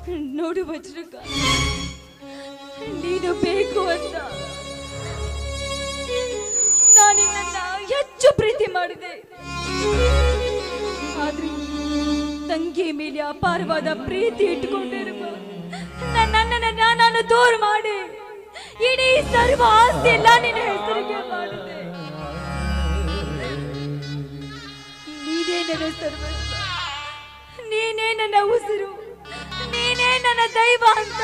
ನೋಡು ವಜ್ರಕ ನೀನು ಬೇಕು ಅಂತ ನಾನು ನಿನ್ನನ್ನ ಹೆಚ್ಚು ಪ್ರೀತಿ ಮಾಡಿದೆ ಆದ್ರೆ ತಂಗಿ ಮೇಲೆ ಅಪಾರವಾದ ಪ್ರೀತಿ ಇಟ್ಕೊಂಡಿರುವ ನನ್ನನ್ನ ನಾನು ದೂರ ಮಾಡಿ ಇಡೀ ಸರ್ವ ಆಸ್ತಿ ಎಲ್ಲ ನಿನ್ನ ಹೆಸರಿಗೆ ಮಾಡಿದೆ ನೀನೇ ನನ್ನ ಸರ್ವಸ್ವ ನೀನೇ ನನ್ನ ಉಸಿರು ನೀನೇ ನನ್ನ ದೈವ ಅಂತ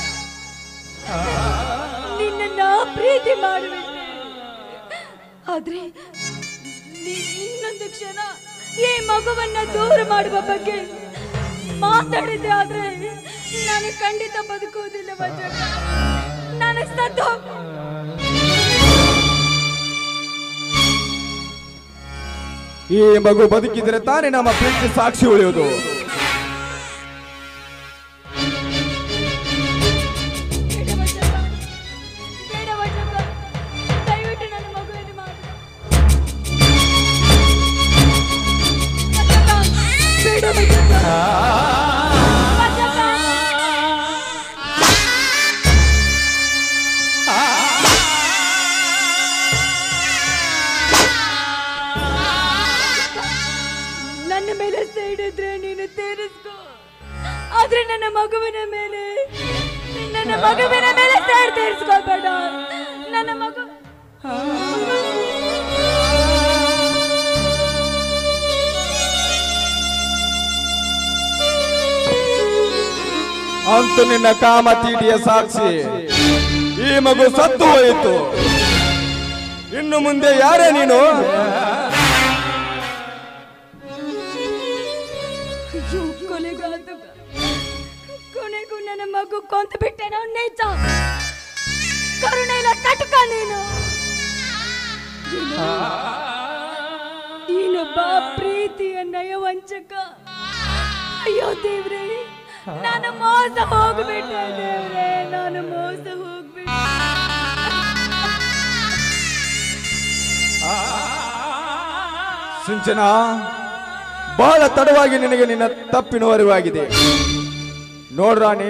ನಿನ್ನನ್ನ ಪ್ರೀತಿ ಮಾಡುವೆ ಆದ್ರೆ ನೀ- ಇನ್ನೊಂದು ಕ್ಷಣ ಈ ಮಗುವನ್ನ ದೂರ ಮಾಡುವ ಬಗ್ಗೆ ಮಾತಾಡಿದೆ ಆದ್ರೆ ನಾನು ಖಂಡಿತ ಬದುಕುವುದಿಲ್ಲ ವಜ್ರಕ ನಾನು ಸತ್ತು ಹೋಗ್- ಈ ಮಗು ಬದುಕಿದ್ರೆ ತಾನೇ ನಮ್ಮ ಪ್ರೀತಿ ಸಾಕ್ಷಿ ಉಳಿಯುವುದು ಬೇಡ ವಜ್ರಕ ಬೇಡ ವಜ್ರಕ ದಯವಿಟ್ಟು ನನ್ನ ಮಗುವಿನ ಮಾತು ವಜ್ರಕ, ಬೇಡ ವಜ್ರಕ ವಜ್ರಕ ನನ್ನ ಮೇಲೆ ಸೈಡಿದ್ರೆ ನೀನು ತೀರಿಸ್ಕೋ ಆದ್ರೆ ನನ್ನ ಮಗುವಿನ ಮೇಲೆ ನನ್ನ ಮಗುವಿನ ಮೇಲೆ ಸೈಡ್ ತೀರಿಸ್ಕೋಬೇಡ ನನ್ನ ಮಗು ಅಂತೂ ನಿನ್ನ ಕಾಮ ತೀಟಿಯ ಸಾಕ್ಷಿ ಈ ಮಗು ಸತ್ತು ಹೋಯಿತು ಇನ್ನು ಮುಂದೆ ಯಾರೇ ನೀನು ಅಯ್ಯೋ ಕೊನೆಗಾದ ಕೊನೆಗೂ ನನ್ನ ಮಗು ಕೊಂದು ಬಿಟ್ಟೆ ನಾವು ನಿಜ ಕರುಣೆ ಇಲ್ಲ ಕಟಕ ನೀನು ನೀನು- ನೀನೊಬ್ಬ ಪ್ರೀತಿಯ ನಯವಂಚಕ ಅಯ್ಯೋ ದೇವ್ರೆ ನಾನು ಮೋಸ ಹೋಗ್ಬಿಟ್ಟೆ ದೇವ್ರೆ ನಾನು ಮೋಸ ಹೋಗ್ಬಿಟ್ಟೆ ಸಿಂಚನ ಬಹಳ ತಡವಾಗಿ ನಿನಗೆ ನಿನ್ನ ತಪ್ಪಿನ ಅರಿವಾಗಿದೆ ನೋಡ್ರಾಣಿ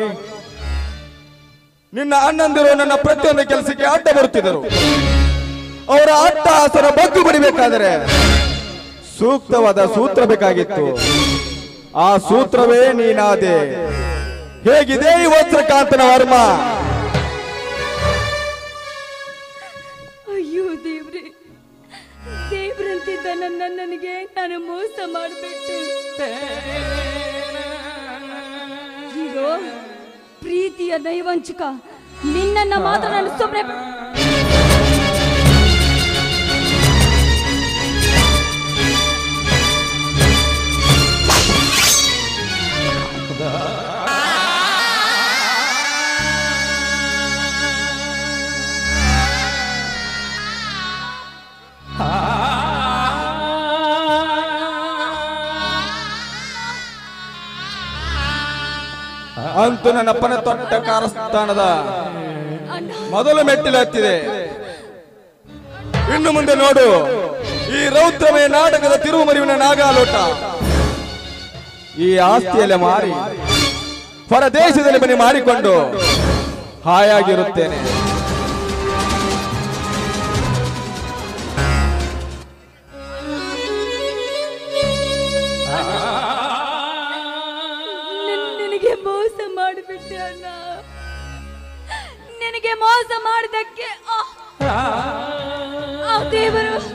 ನಿನ್ನ ಅಣ್ಣಂದಿರು ನನ್ನ ಪ್ರತಿಯೊಂದು ಕೆಲಸಕ್ಕೆ ಅಡ್ಡ ಬರುತ್ತಿದ್ದರು ಅವರ ಅಟ್ಟಹಾಸರ ಬಗ್ಗು ಬಡಿಬೇಕಾದರೆ ಸೂಕ್ತವಾದ ಸೂತ್ರ ಬೇಕಾಗಿತ್ತು ಆ ಸೂತ್ರವೇ ನೀನಾದೆ ಹೇಗಿದೆ ಈ ವಸ್ತ್ರಕಾಂತನ ವರ್ಮ ಅಯ್ಯೋ ದೇವ್ರೆ ದೇವ್ರಂತಿದ್ದ ನನ್ನ ನನಗೆ ನಾನು ಮೋಸ ಮಾಡಿಬಿಟ್ಟೆ ಈಗ ಪ್ರೀತಿಯ ನೈವಂಚಕ ನಿನ್ನನ್ನ ಮಾತ್ರ ನಾನು ಸುಮ್ಮನೆ ಅಂತೂ ನನ್ನಪ್ಪನ ತೊಟ್ಟ ಕಾರಸ್ಥಾನದ ಅಣ್ಣ ಮೊದಲು ಮೆಟ್ಟಿಲು ಹತ್ತಿದೆ ಇನ್ನು ಮುಂದೆ ನೋಡು ಈ ರೌದ್ರಮಯ ನಾಟಕದ ತಿರುಮರಿವಿನ ನಾಗಾಲೋಟ ಈ ಆಸ್ತಿಯಲ್ಲೇ ಮಾರಿ ಹೊರದೇಶದಲ್ಲಿ ಮನೆ ಮಾಡಿಕೊಂಡು ಹಾಯಾಗಿರುತ್ತೇನೆ ನನ್- ನಿನಗೆ ಮೋಸ ಮಾಡಿಬಿಟ್ಟೆ ಅಣ್ಣ ನಿನಗೆ ಮೋಸ ಮಾಡಿದಕ್ಕೆ ಆ- ಆ ದೇವರು